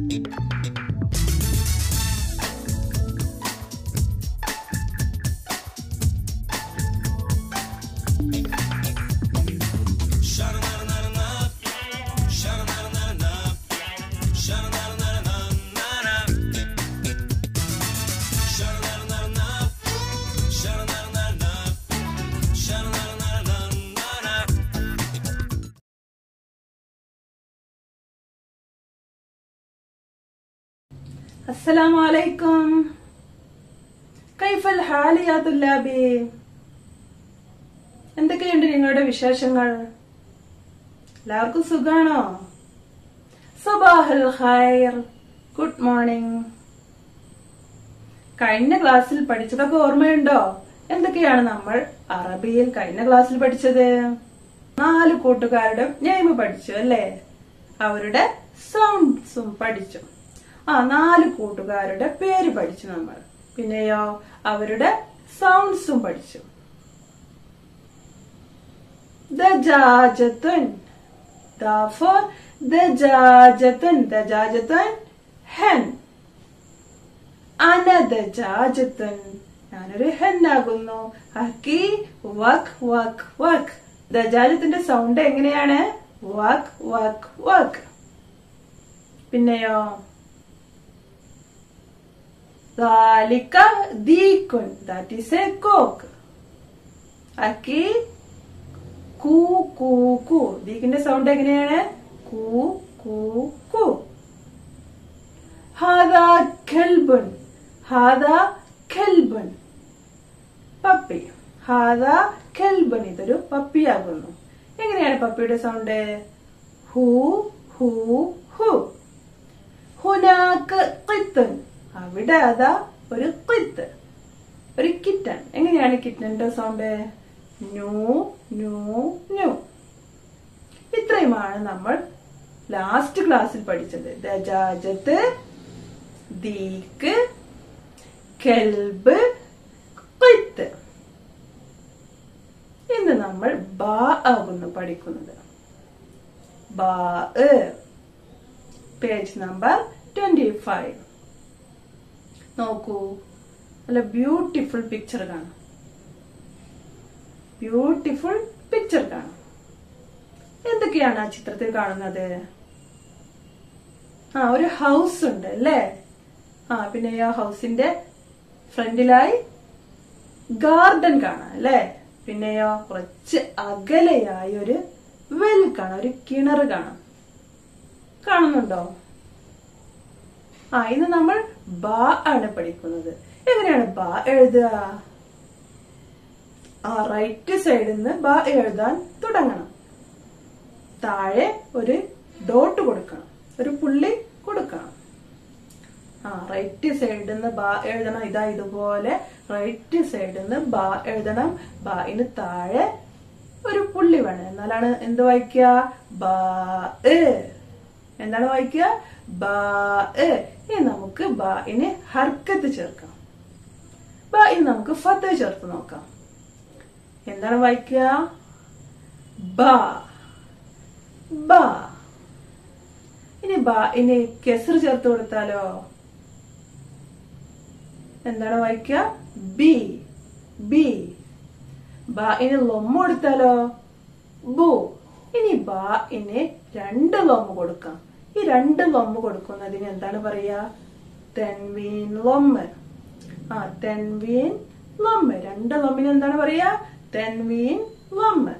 السلام عليكم كيف الحال يا طلابي എന്തൊക്കെയുണ്ട് നിങ്ങളുടെ വിശേഷങ്ങൾ എല്ലാവർക്കും സുഖാണോ സബാഹൽ ഖൈർ ഗുഡ് മോർണിംഗ് കഴിഞ്ഞ ക്ലാസ്സിൽ പഠിച്ചതൊക്കെ ഓർമ്മയുണ്ടോ എന്തൊക്കെയാണ് നമ്മൾ അറബിയിൽ കഴിഞ്ഞ ക്ലാസ്സിൽ പഠിച്ചത് നാല് കൂട്ടുകാരുടെ നെയ്മ് പഠിച്ചു അല്ലേ അവരുടെ സൗണ്ട്സും പഠിച്ചു ആ നാല് കൂട്ടുകാരുടെ പേര് പഠിച്ചു നമ്മൾ പിന്നെയോ അവരുടെ സൗണ്ട്സും പഠിച്ചു ദജാജത്തുൻ ദാഫോർ ദജാജത്തുൻ ദജാജത്തുൻ ഹെൻ അന ദജാജത്തുൻ ഞാനൊരു ഹെന്നാകുന്നു ഹക്കി വക് വക് വക് ദജാജത്തിന്റെ സൗണ്ട് എങ്ങനെയാണ് വക് വക് വക് പിന്നെയോ ذلك ديك that is a cock അക്കി കൂ കൂ കൂ ദീക്കിന്റെ സൗണ്ട് എങ്ങനെയാണ് കൂ കൂ കൂ ഹാദ ഖൽബുൻ ഹാദ ഖൽബുൻ പപ്പി ഹാദ ഖൽബുൻ ഇതൊരു പപ്പിയാകുന്നു എങ്ങനെയാണ് പപ്പിയുടെ സൗണ്ട് ഹൂ ഹൂ ഹു ഹുനാക്ക് ഖിത്തുൻ അവിടെ അതാ ഒരു കിത്ത് ഒരു കിറ്റൻ എങ്ങനെയാണ് കിറ്റന്റെ സൗണ്ട് ന്യൂ ന്യൂ ന്യൂ ഇത്രയുമാണ് നമ്മൾ ലാസ്റ്റ് ക്ലാസ്സിൽ പഠിച്ചത് ദജാജത്ത് ദീക്ക് കെൽബ് കിത്ത് ഇന്ന് നമ്മൾ ബാ ആകുന്നു പഠിക്കുന്നത് ബാ പേജ് നമ്പർ ട്വന്റി ഫൈവ് നോക്കൂ നല്ല ബ്യൂട്ടിഫുൾ പിക്ചർ കാണാം ബ്യൂട്ടിഫുൾ പിക്ചർ കാണാം എന്തൊക്കെയാണ് ആ ചിത്രത്തിൽ കാണുന്നത് ആ ഒരു ഹൗസ് ഉണ്ട് അല്ലേ ആ പിന്നെ ആ ഹൗസിന്റെ ഫ്രണ്ടിലായി ഗാർഡൻ കാണാം അല്ലേ പിന്നെയോ കുറച്ച് അകലെയായി ഒരു വെൽ കാണാം ഒരു കിണർ കാണാം കാണുന്നുണ്ടോ ആ ഇന്ന് നമ്മൾ ബ ആണ് പഠിക്കുന്നത് എങ്ങനെയാണ് ബ എഴുതുക ആ റൈറ്റ് സൈഡിൽ നിന്ന് ബ എഴുതാൻ തുടങ്ങണം താഴെ ഒരു ഡോട്ട് കൊടുക്കണം ഒരു പുള്ളി കൊടുക്കണം ആ റൈറ്റ് സൈഡിൽ നിന്ന് ബ എഴുതണം ഇതാ ഇതുപോലെ റൈറ്റ് സൈഡിൽ നിന്ന് ബ എഴുതണം ബിന് താഴെ ഒരു പുള്ളി വേണം എന്നാലാണ് എന്ത് വായിക്കുക ബ എന്താണ് വായിക്കുക ബ ഇനി നമുക്ക് ബിന് ഹർക്കത്ത് ചേർക്കാം ബ ഇനി നമുക്ക് ഫത്ത് ചേർത്ത് നോക്കാം എന്താണ് വായിക്കുക ബ ബ ഇനി ബ ഇനി കെസർ ചേർത്ത് കൊടുത്താലോ എന്താണ് വായിക്കുക ബി ബി ബ ഇനി ലൊമ്മ കൊടുത്താലോ ബു ഇനി ബ ഇനി രണ്ട് ലൊമ്മ കൊടുക്കാം ഈ രണ്ട് ലൊമ്മ കൊടുക്കുന്നതിന് എന്താണ് പറയാ തെൻവീൻ ലൊമ്മ് ആ തെൻവീൻ ലൊമ്മ് രണ്ട് ലൊമ്മിന് എന്താണ് പറയാ തെൻവീൻ ലൊമ്മ്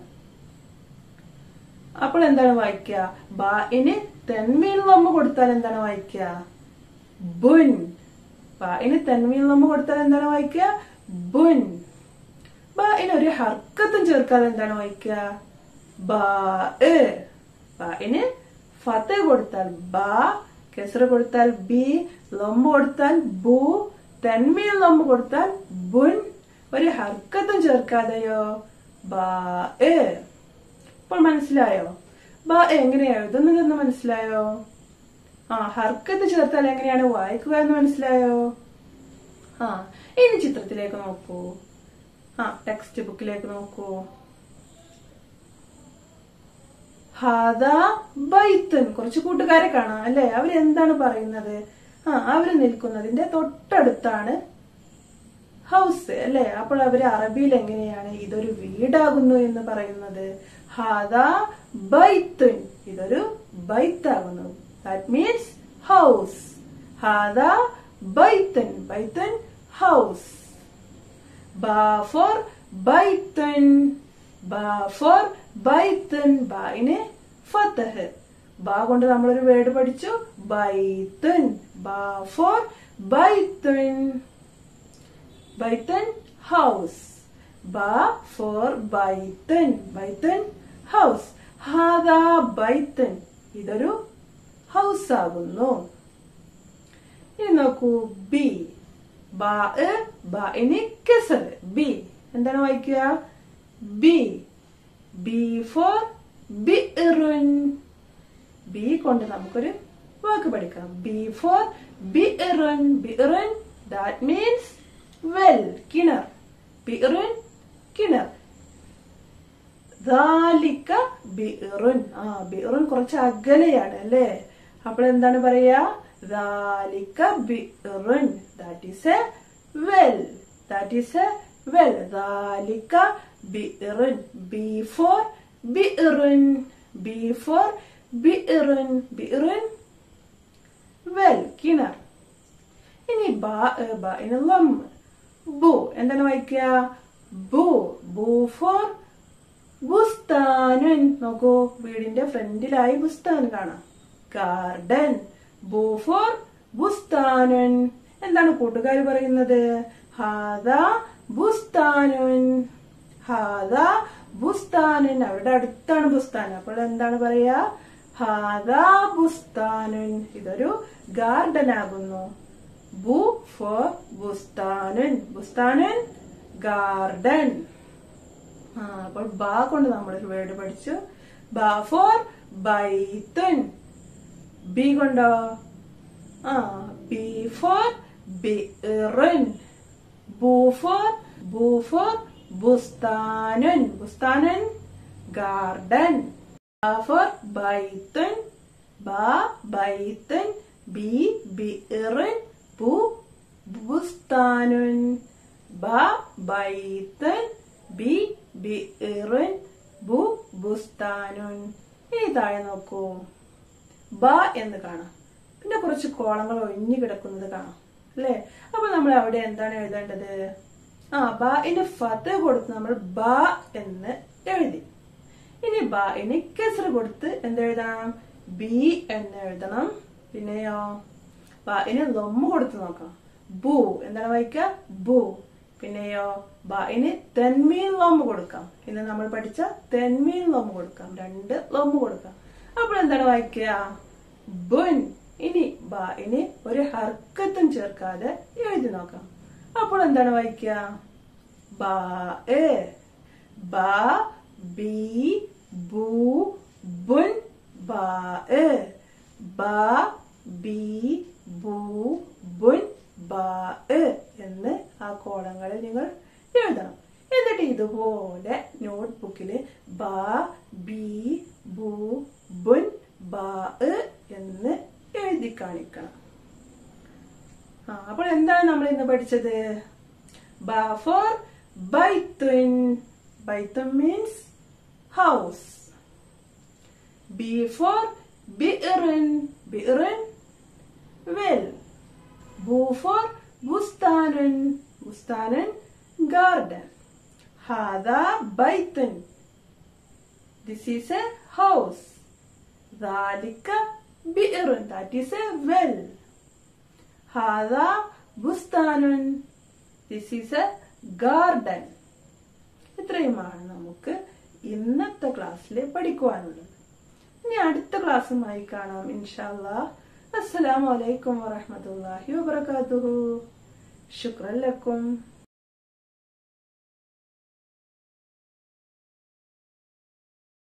അപ്പോൾ എന്താണ് വായിക്കുക ബ ഇനി തെൻവീൻ ലൊമ്മ കൊടുത്താൽ എന്താണ് വായിക്കുക ബുൻ ബ ഇനി തെൻവീൻ ലൊമ്മ കൊടുത്താൽ എന്താണ് വായിക്കുക ബുൻ ബ ഇനി ഒരു ഹർക്കത്തും ചേർക്കാതെ എന്താണ് വായിക്കുക ബ ബ ഇനി ഫത്ത് കൊടുത്താൽ ബ കെസറ് കൊടുത്താൽ ബി ലൊമ്പ് കൊടുത്താൽ ബു തെന്മീൽ ലൊമ്പ് കൊടുത്താൽ ബുൻ ഒരു ഹർക്കത്തും ചേർക്കാതെയോ ബ ഇപ്പോൾ മനസ്സിലായോ ബ എങ്ങനെയാ എഴുതുന്നതെന്ന് മനസ്സിലായോ ആ ഹർക്കത്ത് ചേർത്താൽ എങ്ങനെയാണ് വായിക്കുക എന്ന് മനസ്സിലായോ ആ ഇനി ചിത്രത്തിലേക്ക് നോക്കൂ ആ ടെക്സ്റ്റ് ബുക്കിലേക്ക് നോക്കൂ ഹാദ ബൈത്തൻ കുറച്ച് കൂട്ടുകാരെ കാണാം അല്ലെ അവരെന്താണ് പറയുന്നത് ആ അവര് നിൽക്കുന്നതിന്റെ തൊട്ടടുത്താണ് ഹൗസ് അല്ലെ അപ്പോൾ അവര് അറബിയിൽ എങ്ങനെയാണ് ഇതൊരു വീടാകുന്നു എന്ന് പറയുന്നത് ഹാദ ബൈത്തുൻ ഇതൊരു ബൈത്താകുന്നു ദാറ്റ് മീൻസ് ഹൗസ് ഹാദ ബൈത്തൻ ബൈത്തൻ ഹൗസ് ബാ ഫോർ ബൈത്തൻ ബാ ഫോർ ബൈത്തൻ ബായിന് ഫത്തഹ് ബാ കൊണ്ട് നമ്മളൊരു വേർഡ് പഠിച്ചു ബൈത്തൻ ബാ ഫോർ ബൈത്തൻ ബൈത്തൻ ഹൗസ് ബാ ഫോർ ബൈത്തൻ ബൈത്തൻ ഹൗസ് ഹാദാ ബൈത്തൻ ഇതൊരു ഹൗസ് ആകുന്നു ഇനി നോക്കൂ ബി ബാ ബാഇന് കെസർ ബി എന്താണ് വായിക്കുക ബി ബി ഫോർ ബിറുൻ ബി കൊണ്ട് നമുക്കൊരു വാക്ക് പഠിക്കാം ബി ഫോർ ബിറുൻ ബിറുൻ ദാറ്റ് മീൻസ് വെൽ കിണർ ബിറുൻ കിണർ ദാലിക്ക ബിറുൻ ആ ബിറുൻ കുറച്ച് അകലെയാണ് അല്ലേ അപ്പോൾ എന്താണ് പറയാ ദാലിക്ക ബിറുൻ that is a well that is a well ദാലിക്ക ബിറുൻ ബി ഫോർ ബിറുൻ ബി ഫോർ ബിറുൻ ബിറുൻ വെൽ കിണർ ഇനി ബാ ബാഇന് ലം ബു എന്താണ് വായിക്കുക ബു ബു ഫോർ ബുസ്താനുൻ നോക്കൂ വീടിന്റെ ഫ്രണ്ടിലായി ബുസ്താൻ കാണാം ഗാർഡൻ ബു ഫോർ ബുസ്താനുൻ എന്താണ് കൂട്ടുകാർ പറയുന്നത് ഹാദ ബുസ്താനുൻ ഹാദ ബുസ്താനുൻ അവരുടെ അടുത്താണ് ബുസ്താൻ അപ്പോൾ എന്താണ് പറയാ ഹാദ ബുസ്താനുൻ ഇതൊരു ഗാർഡൻ ആകുന്നു ബു ഫോർ ബുസ്താനുൻ ബുസ്താനുൻ ഗാർഡൻ ആ അപ്പോൾ ബാ കൊണ്ട് നമ്മളൊരു വേർഡ് പഠിച്ചു ബാ ഫോർ ബൈത്തുൻ ബി കൊണ്ടോ ആ ബി ഫോർ ബിറുൻ ബു ഫോർ ബു ഫോർ ബുസ്താനുൻ ബുസ്താനുൻ ഗാർഡൻ ബാ ഫോർ ബൈത്തുൻ ബാ ബൈത്തുൻ ബി ബിറുൻ ബു ബുസ്താനുൻ ബാ ബൈത്തുൻ ബി ബിറുൻ ബു ബുസ്താനുൻ ഇനി താഴെ നോക്കൂ ബ എന്ന് കാണാം പിന്നെ കുറച്ച് കോളങ്ങൾ ഒഴിഞ്ഞു കിടക്കുന്നത് കാണാം അല്ലേ അപ്പൊ നമ്മൾ അവിടെ എന്താണ് എഴുതേണ്ടത് ആ ബ ഇന് ഫത്ത് കൊടുത്ത് നമ്മൾ ബ എന്ന് എഴുതി ഇനി ബ ഇനി കെസർ കൊടുത്ത് എന്തെഴുതണം ബി എന്ന് എഴുതണം പിന്നെയോ ബ ഇന് ലൊമ്മ കൊടുത്ത് നോക്കാം ബു എന്താണ് വായിക്കുക ബു പിന്നെയോ ബ ഇനി തെന്മീൻ ലൊമ്മ കൊടുക്കാം ഇന്ന് നമ്മൾ പഠിച്ച തെന്മീൻ ലൊമ്മ കൊടുക്കാം രണ്ട് ലൊമ്മ കൊടുക്കാം അപ്പോൾ എന്താണ് വായിക്കുക ബുൻ ഇനി ബ ഇനി ഒരു ഹർക്കത്തും ചേർക്കാതെ എഴുതി നോക്കാം അപ്പോൾ എന്താണ് വായിക്കുക ബാ എ ബാ ബി ബു ബുൻ ബാ എ ബാ ബി ബു ബുൻ ബാ എ എന്ന് ആ കോളങ്ങളിൽ നിങ്ങൾ എഴുതണം എന്നിട്ട് ഇതുപോലെ നോട്ട്ബുക്കിൽ ബാ ബി ബു ബുൻ ബാ എ എന്ന് എഴുതി കാണിക്കണം ആ അപ്പോൾ എന്താണ് നമ്മൾ ഇന്ന് പഠിച്ചത് ബാ ഫോർ ബൈത്തുൻ ബൈത്തുൻ മീൻസ് ഹൗസ് ബി ഫോർ ബിറുൻ ബിറുൻ വെൽ ബു ഫോർ ബുസ്താനുൻ ബുസ്താനുൻ ഗാർഡൻ ഹാദ ബൈത്തുൻ this is a house ذلك بئر that is a well هذا بستان this is a garden ഇത്രയുമാണ് നമുക്ക് ഇന്നത്തെ ക്ലാസ്സിൽ പഠിക്കുവാനുള്ളത് ഇനി അടുത്ത ക്ലാസ്സുമായി കാണാം ഇൻഷാല്ലാ അസ്സലാമു അലൈക്കും വറഹ്മത്തുള്ളാഹി വബറകാതുഹു ശുക്രൻ ലക്കും